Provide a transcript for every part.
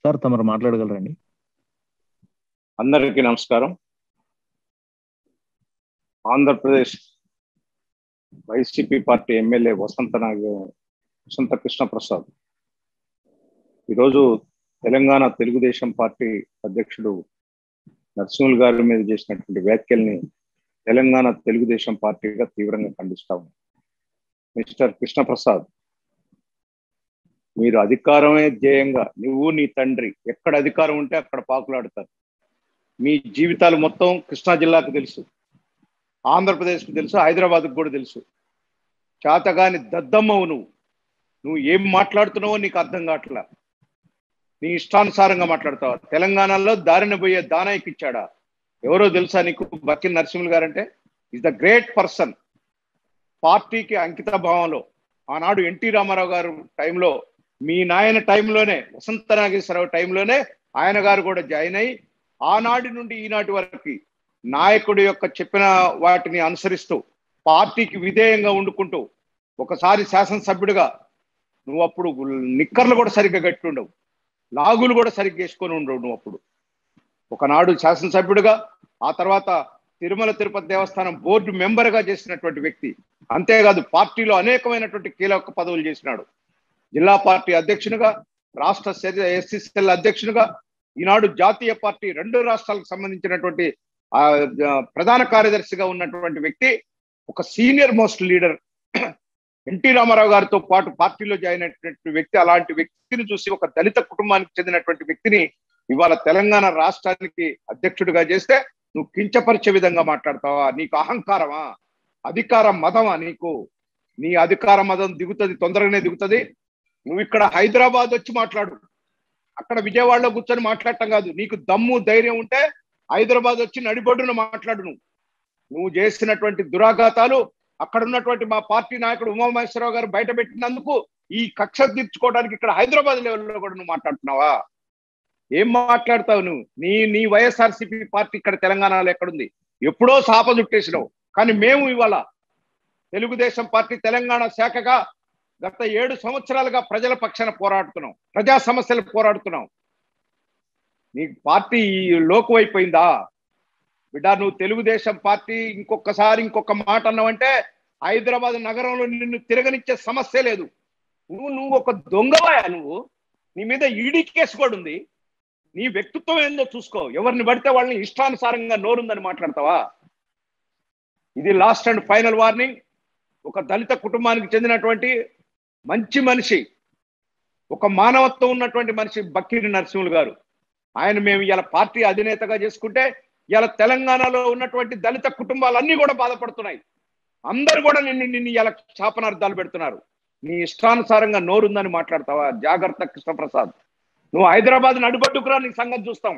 sir తమరు మాట్లాడగలరండి అందరికీ నమస్కారం Andhra Pradesh YCP party MLA Vasantha Naga Vasantha Krishnaprasad ఈరోజు తెలంగాణ తెలుగుదేశం పార్టీ అధ్యక్షుడు నరసింహులు గారి మీద చేసినటువంటి వ్యాఖ్యల్ని తెలంగాణ తెలుగుదేశం పార్టీగా తీవ్రంగా ఖండిస్తా ఉన్నాం మిస్టర్ కృష్ణప్రసాద్ మీరు అధికారమే ధ్యేయంగా నువ్వు నీ తండ్రి ఎక్కడ అధికారం ఉంటే అక్కడ పాకులాడతారు మీ జీవితాలు మొత్తం కృష్ణా జిల్లాకు తెలుసు ఆంధ్రప్రదేశ్కి తెలుసు హైదరాబాద్కి కూడా తెలుసు చేతగాని దద్దమ్మవు నువ్వు నువ్వు ఏం మాట్లాడుతున్నావో నీకు అర్థం కావట్లా నీ ఇష్టానుసారంగా మాట్లాడతావా తెలంగాణలో దారిన పోయే దానాయికి ఇచ్చాడా ఎవరో తెలుసా నీకు బక్కిన నరసింహులు గారంటే ఈజ్ ద గ్రేట్ పర్సన్ పార్టీకి అంకిత భావంలో ఆనాడు ఎన్టీ రామారావు గారు టైంలో మీ నాయన టైంలోనే వసంత నాగేశ్వరరావు టైంలోనే ఆయన గారు కూడా జాయిన్ అయ్యి ఆనాటి నుండి ఈనాటి వరకు నాయకుడి యొక్క చెప్పిన వాటిని అనుసరిస్తూ పార్టీకి విధేయంగా వండుకుంటూ ఒకసారి శాసనసభ్యుడిగా నువ్వు అప్పుడు నిక్కర్లు కూడా సరిగ్గా కట్టి ఉండవు లాగులు కూడా సరిగ్గా వేసుకొని ఉండవు నువ్వు అప్పుడు ఒకనాడు శాసనసభ్యుడిగా ఆ తర్వాత తిరుమల తిరుపతి దేవస్థానం బోర్డు మెంబర్గా చేసినటువంటి వ్యక్తి అంతేకాదు పార్టీలో అనేకమైనటువంటి కీలక పదవులు చేసినాడు జిల్లా పార్టీ అధ్యక్షునిగా రాష్ట్ర ఎస్సీసీఎల్ అధ్యక్షునిగా ఈనాడు జాతీయ పార్టీ రెండు రాష్ట్రాలకు సంబంధించినటువంటి ప్రధాన కార్యదర్శిగా ఉన్నటువంటి వ్యక్తి ఒక senior most leader NT Rama Rao గారితో పాటు పార్టీలో జాయిన్ అయినటువంటి వ్యక్తి అలాంటి వ్యక్తిని చూసి ఒక దళిత కుటుంబానికి చెందినటువంటి వ్యక్తిని ఇవాళ తెలంగాణ రాష్ట్రానికి అధ్యక్షుడిగా చేస్తే నువ్వు కించపరిచే విధంగా మాట్లాడతావా నీకు అహంకారమా అధికార మదమా నీకు నీ అధికార మదం దిగుతుంది తొందరగానే దిగుతుంది నువ్వు ఇక్కడ హైదరాబాద్ వచ్చి మాట్లాడు అక్కడ విజయవాడలో కూర్చొని మాట్లాడటం కాదు నీకు దమ్ము ధైర్యం ఉంటే హైదరాబాద్ వచ్చి నడిబొడ్డున మాట్లాడు నువ్వు నువ్వు చేసినటువంటి దురాఘాతాలు అక్కడ ఉన్నటువంటి మా పార్టీ నాయకుడు ఉమామహేశ్వరరావు గారు బయట పెట్టినందుకు ఈ కక్ష తీర్చుకోవడానికి ఇక్కడ హైదరాబాద్ లెవెల్లో కూడా నువ్వు మాట్లాడుతున్నావా ఏం మాట్లాడతావు నువ్వు నీ నీ వైఎస్ఆర్సీపీ పార్టీ ఇక్కడ తెలంగాణలో ఎక్కడుంది ఎప్పుడో సాప చుట్టేసినావు కానీ మేము ఇవాళ తెలుగుదేశం పార్టీ తెలంగాణ శాఖగా గత ఏడు సంవత్సరాలుగా ప్రజల పక్షాన పోరాడుతున్నాం ప్రజా సమస్యలు పోరాడుతున్నాం నీ పార్టీ లోకువైపోయిందా బిడ్డ నువ్వు తెలుగుదేశం పార్టీ ఇంకొకసారి ఇంకొక మాట అన్నావంటే హైదరాబాద్ నగరంలో నిన్ను తిరగనిచ్చే సమస్య లేదు నువ్వు నువ్వు ఒక దొంగవాయా నువ్వు నీ మీద ఈడీ కేసు కూడా ఉంది నీ వ్యక్తిత్వం ఏందో చూసుకో ఎవరిని పడితే వాళ్ళని ఇష్టానుసారంగా నోరుందని మాట్లాడతావా ఇది లాస్ట్ అండ్ ఫైనల్ వార్నింగ్ ఒక దళిత కుటుంబానికి చెందినటువంటి మంచి మనిషి ఒక మానవత్వం ఉన్నటువంటి మనిషి బక్కిరి నరసింహులు గారు ఆయన మేము ఇలా పార్టీ అధినేతగా చేసుకుంటే ఇలా తెలంగాణలో ఉన్నటువంటి దళిత కుటుంబాలన్నీ కూడా బాధపడుతున్నాయి అందరు కూడా నిన్ను నిన్ను ఇలా శాపనార్థాలు పెడుతున్నారు నీ ఇష్టానుసారంగా నోరుందని మాట్లాడతావా జాగ్రత్త కృష్ణప్రసాద్ నువ్వు హైదరాబాద్ నడుబడ్డుకురా నీ సంగతి చూస్తాం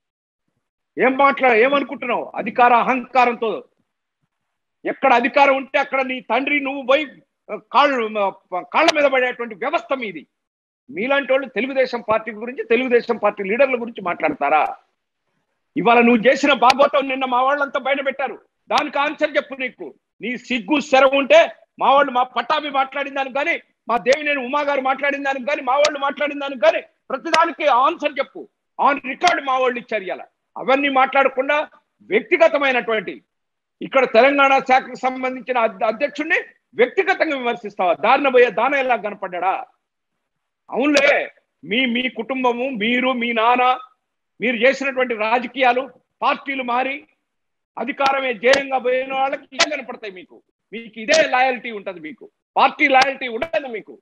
ఏం మాట్లా ఏమనుకుంటున్నావు అధికార అహంకారంతో ఎక్కడ అధికారం ఉంటే అక్కడ నీ తండ్రి నువ్వు పోయి కాళ్ళు కాళ్ళ మీద పడేటువంటి వ్యవస్థ మీది మీలాంటి వాళ్ళు తెలుగుదేశం పార్టీ గురించి తెలుగుదేశం పార్టీ లీడర్ల గురించి మాట్లాడతారా ఇవాళ నువ్వు చేసిన బాగోతం నిన్న మా వాళ్ళంతా బయట పెట్టారు దానికి ఆన్సర్ చెప్పు నీకు నీ సిగ్గు సెరవు ఉంటే మా వాళ్ళు మా పట్టాభి మాట్లాడిన దానికి కానీ మా దేవినేని ఉమా గారు మాట్లాడిన దానికి కానీ మా వాళ్ళు మాట్లాడిన దానికి కానీ ప్రతిదానికి ఆన్సర్ చెప్పు ఆన్ రికార్డు మా వాళ్ళు ఇచ్చారు ఇలా అవన్నీ మాట్లాడకుండా వ్యక్తిగతమైనటువంటి ఇక్కడ తెలంగాణ శాఖకు సంబంధించిన అధ్యక్షుడిని వ్యక్తిగతంగా విమర్శిస్తావా దారిన పోయే దాన ఎలా కనపడ్డా అవునులే మీ మీ కుటుంబము మీరు మీ నాన్న మీరు చేసినటువంటి రాజకీయాలు పార్టీలు మారి అధికారమే ధ్యేయంగా పోయిన వాళ్ళకి ఏం కనపడతాయి మీకు మీకు ఇదే లాయల్టీ ఉంటుంది మీకు పార్టీ లాయల్టీ ఉండదు మీకు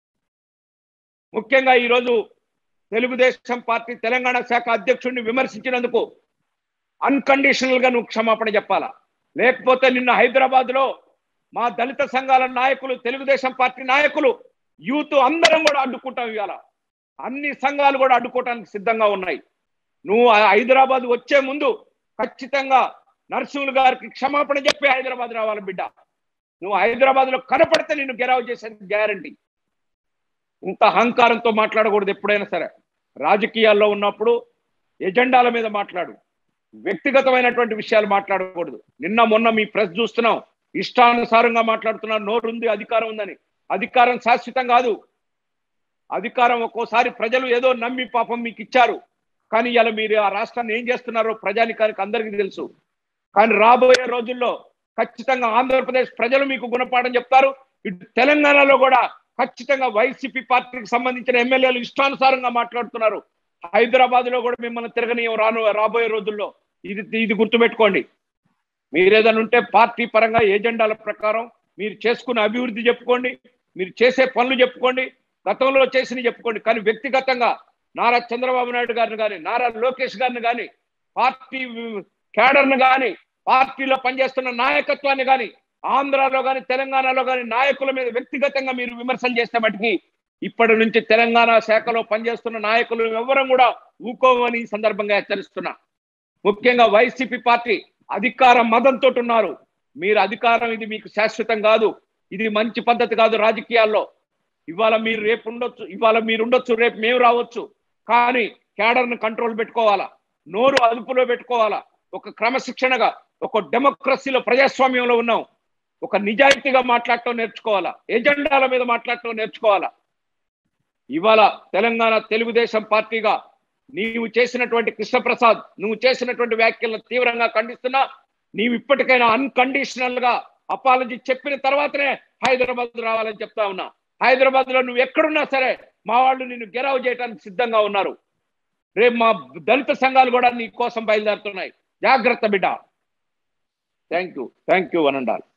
ముఖ్యంగా ఈరోజు తెలుగుదేశం పార్టీ తెలంగాణ శాఖ అధ్యక్షుడిని విమర్శించినందుకు అన్కండిషనల్ గా నువ్వు క్షమాపణ చెప్పాలా లేకపోతే నిన్న హైదరాబాద్ లో మా దళిత సంఘాల నాయకులు తెలుగుదేశం పార్టీ నాయకులు యూత్ అందరం కూడా అడ్డుకుంటాం ఇవాళ అన్ని సంఘాలు కూడా అడ్డుకోవటానికి సిద్ధంగా ఉన్నాయి నువ్వు హైదరాబాద్ వచ్చే ముందు ఖచ్చితంగా నరసింహులు గారికి క్షమాపణ చెప్పి హైదరాబాద్ రావాలి బిడ్డ నువ్వు హైదరాబాద్ లో కనపడితే నిన్ను గెరావ్ చేసేది గ్యారంటీ ఇంత అహంకారంతో మాట్లాడకూడదు ఎప్పుడైనా సరే రాజకీయాల్లో ఉన్నప్పుడు ఎజెండాల మీద మాట్లాడు వ్యక్తిగతమైనటువంటి విషయాలు మాట్లాడకూడదు నిన్న మొన్న మీ ప్రెస్ చూస్తున్నాం ఇష్టానుసారంగా మాట్లాడుతున్నారు నోరుంది అధికారం ఉందని అధికారం శాశ్వతం కాదు అధికారం ఒక్కోసారి ప్రజలు ఏదో నమ్మి పాపం మీకు ఇచ్చారు కానీ ఇలా మీరు ఆ రాష్ట్రాన్ని ఏం చేస్తున్నారో ప్రజానికానికి అందరికీ తెలుసు కానీ రాబోయే రోజుల్లో ఖచ్చితంగా ఆంధ్రప్రదేశ్ ప్రజలు మీకు గుణపాఠం చెప్తారు ఇటు తెలంగాణలో కూడా ఖచ్చితంగా వైసీపీ పార్టీకి సంబంధించిన ఎమ్మెల్యేలు ఇష్టానుసారంగా మాట్లాడుతున్నారు హైదరాబాద్ లో కూడా మిమ్మల్ని తిరగనీయం రాను రాబోయే రోజుల్లో ఇది ఇది గుర్తుపెట్టుకోండి మీరు ఏదైనా ఉంటే పార్టీ పరంగా ఏజెండాల ప్రకారం మీరు చేసుకున్న అభివృద్ధి చెప్పుకోండి మీరు చేసే పనులు చెప్పుకోండి గతంలో చేసిన చెప్పుకోండి కానీ వ్యక్తిగతంగా నారా చంద్రబాబు నాయుడు గారిని కానీ నారా లోకేష్ గారిని కానీ పార్టీ కేడర్ను కానీ పార్టీలో పనిచేస్తున్న నాయకత్వాన్ని కానీ ఆంధ్రాలో కానీ తెలంగాణలో కానీ నాయకుల మీద వ్యక్తిగతంగా మీరు విమర్శలు చేస్తే మటుకి ఇప్పటి నుంచి తెలంగాణ శాఖలో పనిచేస్తున్న నాయకులు ఎవరం కూడా ఊకోమని ఈ సందర్భంగా హెచ్చరిస్తున్నా ముఖ్యంగా వైసీపీ పార్టీ అధికార మదంతో ఉన్నారు మీరు అధికారం ఇది మీకు శాశ్వతం కాదు ఇది మంచి పద్ధతి కాదు రాజకీయాల్లో ఇవాళ మీరు రేపు ఉండొచ్చు ఇవాళ మీరు ఉండొచ్చు రేపు మేము రావచ్చు కానీ కేడర్ను కంట్రోల్ పెట్టుకోవాలా నోరు అదుపులో పెట్టుకోవాలా ఒక క్రమశిక్షణగా ఒక డెమోక్రసీలో ప్రజాస్వామ్యంలో ఉన్నాం ఒక నిజాయితీగా మాట్లాడటం నేర్చుకోవాలా ఎజెండాల మీద మాట్లాడటం నేర్చుకోవాలా ఇవాళ తెలంగాణ తెలుగుదేశం పార్టీగా నీవు చేసినటువంటి కృష్ణప్రసాద్ నువ్వు చేసినటువంటి వ్యాఖ్యలను తీవ్రంగా ఖండిస్తున్నా నీవు ఇప్పటికైనా అన్కండిషనల్ గా అపాలజీ చెప్పిన తర్వాతనే హైదరాబాద్ రావాలని చెప్తా ఉన్నా హైదరాబాద్ లో నువ్వు ఎక్కడున్నా సరే మా వాళ్ళు నిన్ను గెరవ్ చేయడానికి సిద్ధంగా ఉన్నారు రేపు మా దళిత సంఘాలు కూడా నీ కోసం బయలుదేరుతున్నాయి జాగ్రత్త బిడ్డ thank you thank you one and all